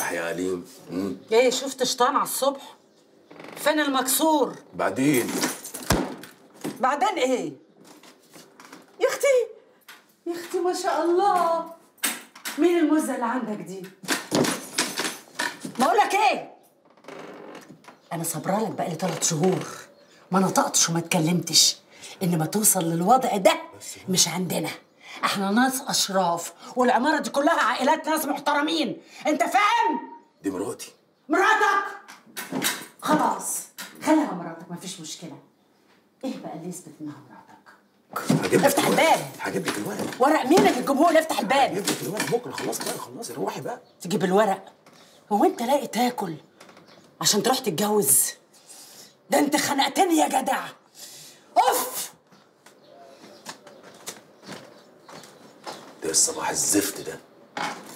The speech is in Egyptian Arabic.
صح يا عليم مم. ايه شفت شطان على الصبح فين المكسور بعدين بعدين ايه يا اختي يا اختي ما شاء الله مين المزه اللي عندك دي بقول لك ايه انا صبرا لك بقالي ثلاث شهور ما نطقتش وما اتكلمتش انما توصل للوضع ده مش عندنا احنا ناس اشراف والعماره دي كلها عائلات ناس محترمين انت فاهم دي مراتي مراتك خلاص خليها مراتك مفيش مشكله ايه بقى اللي يثبت انها مراتك هجيب لك افتح الورق. الباب. هجيب لك الورق ورق مين اللي تجيبه لي افتح الباب هجيب لك الورق بكره خلاص بقى خلاص روحي بقى تجيب الورق هو انت لاقي تاكل عشان تروح تتجوز ده انت خنقتني يا جدع اوف ده الصباح الزفت ده